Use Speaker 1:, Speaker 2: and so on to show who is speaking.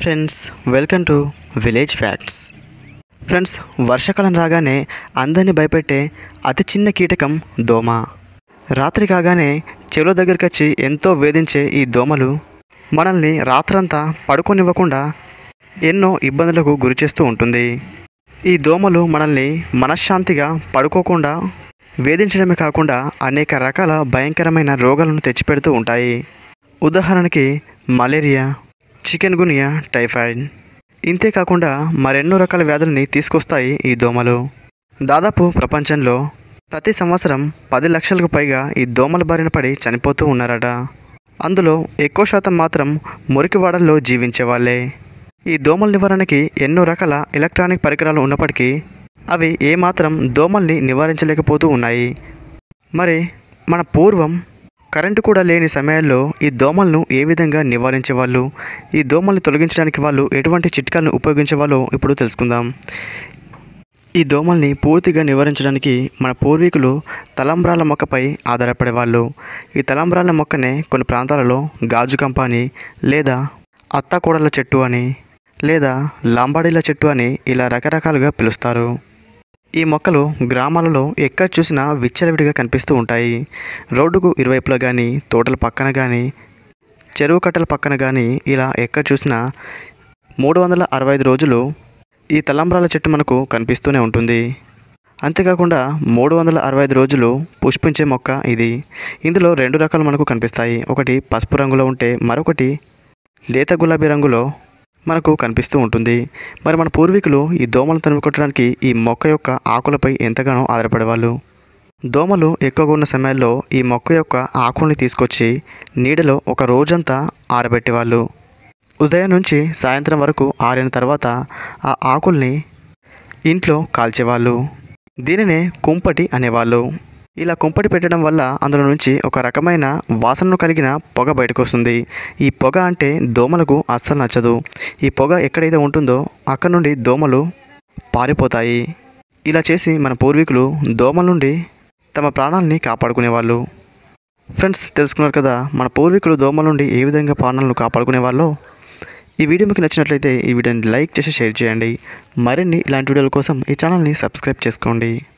Speaker 1: friends welcome to village facts friends వర్షాకాలం రాగానే అందరినీ భయపెట్టే అతి చిన్న కీటకం దోమ రాత్రి కాగానే చెరువు దగ్గరికి వచ్చి ఎంతో వేధించే ఈ దోమలు మనల్ని రాత్రంతా పడుకోనివ్వకుండా ఎన్నో ఇబ్బందులకు గురిచేస్తూ ఉంటుంది ఈ దోమలు మనల్ని మనశ్శాంతిగా పడుకోకుండా వేధించడమే కాకుండా అనేక రకాల భయంకరమైన రోగాలను తెచ్చిపెడుతూ ఉంటాయి ఉదాహరణకి మలేరియా చికెన్ గునియా టైఫాయిడ్ ఇంతే కాకుండా మరెన్నో రకాల వ్యాధుల్ని తీసుకొస్తాయి ఈ దోమలు దాదాపు ప్రపంచంలో ప్రతి సంవత్సరం పది లక్షలకు పైగా ఈ దోమల బారిన పడి చనిపోతూ ఉన్నారట అందులో ఎక్కువ శాతం మాత్రం మురికివాడల్లో జీవించే వాళ్ళే ఈ దోమల నివారణకి ఎన్నో రకాల ఎలక్ట్రానిక్ పరికరాలు ఉన్నప్పటికీ అవి ఏమాత్రం దోమల్ని నివారించలేకపోతూ ఉన్నాయి మరి మన పూర్వం కరెంటు కూడా లేని సమయాల్లో ఈ దోమలను ఏ విధంగా నివారించేవాళ్ళు ఈ దోమల్ని తొలగించడానికి వాళ్ళు ఎటువంటి చిట్కాలను ఉపయోగించేవాళ్ళో ఇప్పుడు తెలుసుకుందాం ఈ దోమల్ని పూర్తిగా నివారించడానికి మన పూర్వీకులు తలంబ్రాల మొక్కపై ఆధారపడేవాళ్ళు ఈ తలంబ్రాల మొక్కనే కొన్ని ప్రాంతాలలో గాజు కంప అని లేదా అత్తాకోడల చెట్టు అని లేదా లాంబాడీల చెట్టు అని ఇలా రకరకాలుగా పిలుస్తారు ఈ మొక్కలు గ్రామాలలో ఎక్కడ చూసినా విచ్చలవిడిగా కనిపిస్తూ ఉంటాయి రోడ్డుకు ఇరువైపులా కానీ తోటల పక్కన కానీ చెరువు కట్టల పక్కన కానీ ఇలా ఎక్కడ చూసినా మూడు వందల అరవై ఐదు రోజులు ఈ తలంబ్రాల చెట్టు మనకు కనిపిస్తూనే ఉంటుంది అంతేకాకుండా మూడు వందల అరవై ఐదు రోజులు పుష్పించే మొక్క ఇది ఇందులో రెండు రకాలు మనకు కనిపిస్తాయి ఒకటి పసుపు రంగులో ఉంటే మరొకటి లేత గులాబీ రంగులో మనకు కనిపిస్తూ ఉంటుంది మరి మన పూర్వీకులు ఈ దోమలను తనుకొట్టడానికి ఈ మొక్క యొక్క ఆకులపై ఎంతగానో ఆధారపడేవాళ్ళు దోమలు ఎక్కువగా ఉన్న సమయాల్లో ఈ మొక్క యొక్క ఆకుల్ని తీసుకొచ్చి నీడలో ఒక రోజంతా ఆరబెట్టేవాళ్ళు ఉదయం నుంచి సాయంత్రం వరకు ఆరిన తర్వాత ఆ ఆకుల్ని ఇంట్లో కాల్చేవాళ్ళు దీనినే కుంపటి అనేవాళ్ళు ఇలా కుంపటి పెట్టడం వల్ల అందులో నుంచి ఒక రకమైన వాసనను కలిగిన పొగ బయటకు వస్తుంది ఈ పొగ అంటే దోమలకు అస్సలు నచ్చదు ఈ పొగ ఎక్కడైతే ఉంటుందో అక్కడ నుండి దోమలు పారిపోతాయి ఇలా చేసి మన పూర్వీకులు దోమల నుండి తమ ప్రాణాలని కాపాడుకునేవాళ్ళు ఫ్రెండ్స్ తెలుసుకున్నారు కదా మన పూర్వీకులు దోమల నుండి ఏ విధంగా ప్రాణాలను కాపాడుకునేవాళ్ళో ఈ వీడియో మీకు నచ్చినట్లయితే ఈ వీడియోని లైక్ చేసి షేర్ చేయండి మరిన్ని ఇలాంటి వీడియోల కోసం ఈ ఛానల్ని సబ్స్క్రైబ్ చేసుకోండి